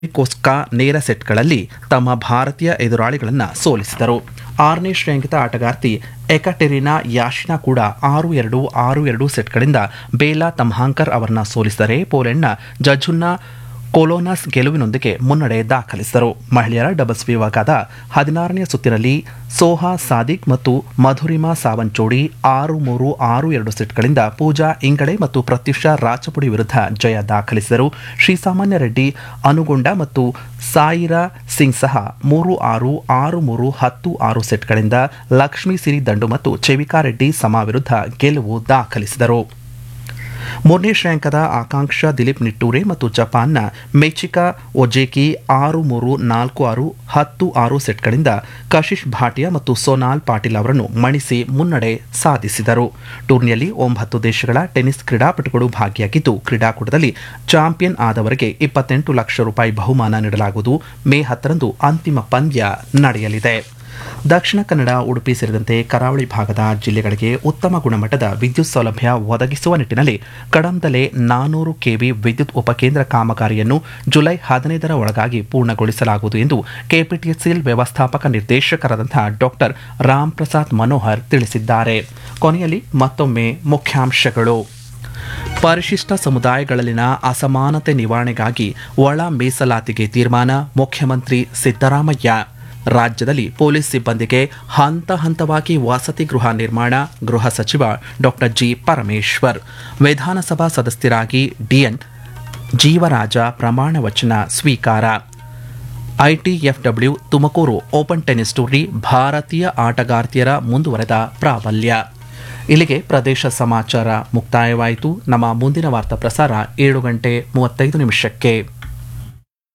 ಕೋಸ್ಕಾ ನೇರ ಸೆಟ್ಗಳಲ್ಲಿ ತಮ್ಮ ಭಾರತೀಯ ಎದುರಾಳಿಗಳನ್ನು ಸೋಲಿಸಿದರು ಆರನೇ ಶ್ರೇಯಾಂಕಿತ ಆಟಗಾರ್ತಿ ಎಕಟೆರಿನಾ ಯಾಶಿನಾ ಕೂಡ ಆರು ಎರಡು ಆರು ಎರಡು ಸೆಟ್ಗಳಿಂದ ಬೇಲಾ ತಮ್ಹಾಂಕರ್ ಅವರನ್ನ ಸೋಲಿಸಿದರೆ ಪೋಲೆಂಡ್ನ ಜಜುನ್ನಾ ಕೊಲೋನಸ್ ಗೆಲುವಿನೊಂದಿಗೆ ಮುನ್ನಡೆ ದಾಖಲಿಸಿದರು ಮಹಿಳೆಯರ ಡಬಲ್ಸ್ ವಿಭಾಗದ ಹದಿನಾರನೇ ಸುತ್ತಿನಲ್ಲಿ ಸೋಹಾ ಸಾದಿಕ್ ಮತ್ತು ಮಧುರಿಮಾ ಸಾವಂತ್ ಜೋಡಿ ಆರು ಮೂರು ಆರು ಎರಡು ಸೆಟ್ಗಳಿಂದ ಪೂಜಾ ಇಂಗಡೆ ಮತ್ತು ಪ್ರತ್ಯುಷಾ ರಾಚಪುಡಿ ವಿರುದ್ಧ ಜಯ ದಾಖಲಿಸಿದರು ಶ್ರೀಸಾಮಾನ್ಯ ರೆಡ್ಡಿ ಅನುಗೊಂಡ ಮತ್ತು ಸಾಯಿರಾ ಸಿಂಗ್ ಸಹ ಮೂರು ಆರು ಆರು ಮೂರು ಹತ್ತು ಆರು ಸೆಟ್ಗಳಿಂದ ಲಕ್ಷ್ಮೀ ಸಿರಿ ದಂಡು ಮತ್ತು ಚೆವಿಕಾ ರೆಡ್ಡಿ ಸಮ ವಿರುದ್ಧ ಗೆಲುವು ದಾಖಲಿಸಿದರು ಮೂರನೇ ಶ್ರೇಯಾಂಕದ ಆಕಾಂಕ್ಷ ದಿಲೀಪ್ ನಿಟ್ಟೂರೆ ಮತ್ತು ಜಪಾನ್ನ ಮೆಚಿಕಾ ಒಜೇಕಿ ಆರು ಮೂರು ನಾಲ್ಕು ಆರು ಹತ್ತು ಆರು ಸೆಟ್ಗಳಿಂದ ಕಶಿಶ್ ಭಾಟಿಯಾ ಮತ್ತು ಸೋನಾಲ್ ಪಾಟೀಲ್ ಅವರನ್ನು ಮಣಿಸಿ ಮುನ್ನಡೆ ಸಾಧಿಸಿದರು ಟೂರ್ನಿಯಲ್ಲಿ ಒಂಬತ್ತು ದೇಶಗಳ ಟೆನ್ನಿಸ್ ಕ್ರೀಡಾಪಟುಗಳು ಭಾಗಿಯಾಗಿದ್ದು ಕ್ರೀಡಾಕೂಟದಲ್ಲಿ ಚಾಂಪಿಯನ್ ಆದವರಿಗೆ ಇಪ್ಪತ್ತೆಂಟು ಲಕ್ಷ ರೂಪಾಯಿ ಬಹುಮಾನ ನೀಡಲಾಗುವುದು ಮೇ ಹತ್ತರಂದು ಅಂತಿಮ ಪಂದ್ಯ ನಡೆಯಲಿದೆ ದಕ್ಷಿಣ ಕನ್ನಡ ಉಡುಪಿ ಸೇರಿದಂತೆ ಕರಾವಳಿ ಭಾಗದ ಜಿಲ್ಲೆಗಳಿಗೆ ಉತ್ತಮ ಗುಣಮಟ್ಟದ ವಿದ್ಯುತ್ ಸೌಲಭ್ಯ ಒದಗಿಸುವ ನಿಟ್ಟಿನಲ್ಲಿ ಕಡಂದಲೆ ನಾನೂರು ಕೆವಿ ವಿದ್ಯುತ್ ಉಪಕೇಂದ್ರ ಕಾಮಗಾರಿಯನ್ನು ಜುಲೈ ಹದಿನೈದರ ಒಳಗಾಗಿ ಪೂರ್ಣಗೊಳಿಸಲಾಗುವುದು ಎಂದು ಕೆಪಿಟಿಸಿಎಲ್ ವ್ಯವಸ್ಥಾಪಕ ನಿರ್ದೇಶಕರಾದಂತಹ ಡಾಕ್ಟರ್ ರಾಮ್ ಪ್ರಸಾದ್ ಮನೋಹರ್ ತಿಳಿಸಿದ್ದಾರೆ ಕೊನೆಯಲ್ಲಿ ಮತ್ತೊಮ್ಮೆ ಮುಖ್ಯಾಂಶಗಳು ಪರಿಶಿಷ್ಟ ಸಮುದಾಯಗಳಲ್ಲಿನ ಅಸಮಾನತೆ ನಿವಾರಣೆಗಾಗಿ ಒಳ ಮೀಸಲಾತಿಗೆ ತೀರ್ಮಾನ ಮುಖ್ಯಮಂತ್ರಿ ಸಿದ್ದರಾಮಯ್ಯ ರಾಜ್ಯದಲ್ಲಿ ಪೊಲೀಸ್ ಸಿಬ್ಬಂದಿಗೆ ಹಂತ ಹಂತವಾಗಿ ವಸತಿ ಗೃಹ ನಿರ್ಮಾಣ ಗೃಹ ಸಚಿವ ಡಾಕ್ಟರ್ ಜಿ ಪರಮೇಶ್ವರ್ ವಿಧಾನಸಭಾ ಸದಸ್ಯರಾಗಿ ಡಿಎನ್ ಜೀವರಾಜ ಪ್ರಮಾಣ ವಚನ ಸ್ವೀಕಾರ ITFW Tumakuru open tennis tourney ಭಾರತೀಯ ಆಟಗಾರ್ತಿಯರ ಮುಂದುವರೆದ ಪ್ರಾಬಲ್ಯ ಇಲ್ಲಿಗೆ ಪ್ರದೇಶ ಸಮಾಚಾರ ಮುಕ್ತಾಯವಾಯಿತು ನಮ್ಮ ಮುಂದಿನ ವಾರ್ತಾ ಪ್ರಸಾರ ಏಳು ಗಂಟೆ ಮೂವತ್ತೈದು ನಿಮಿಷಕ್ಕೆ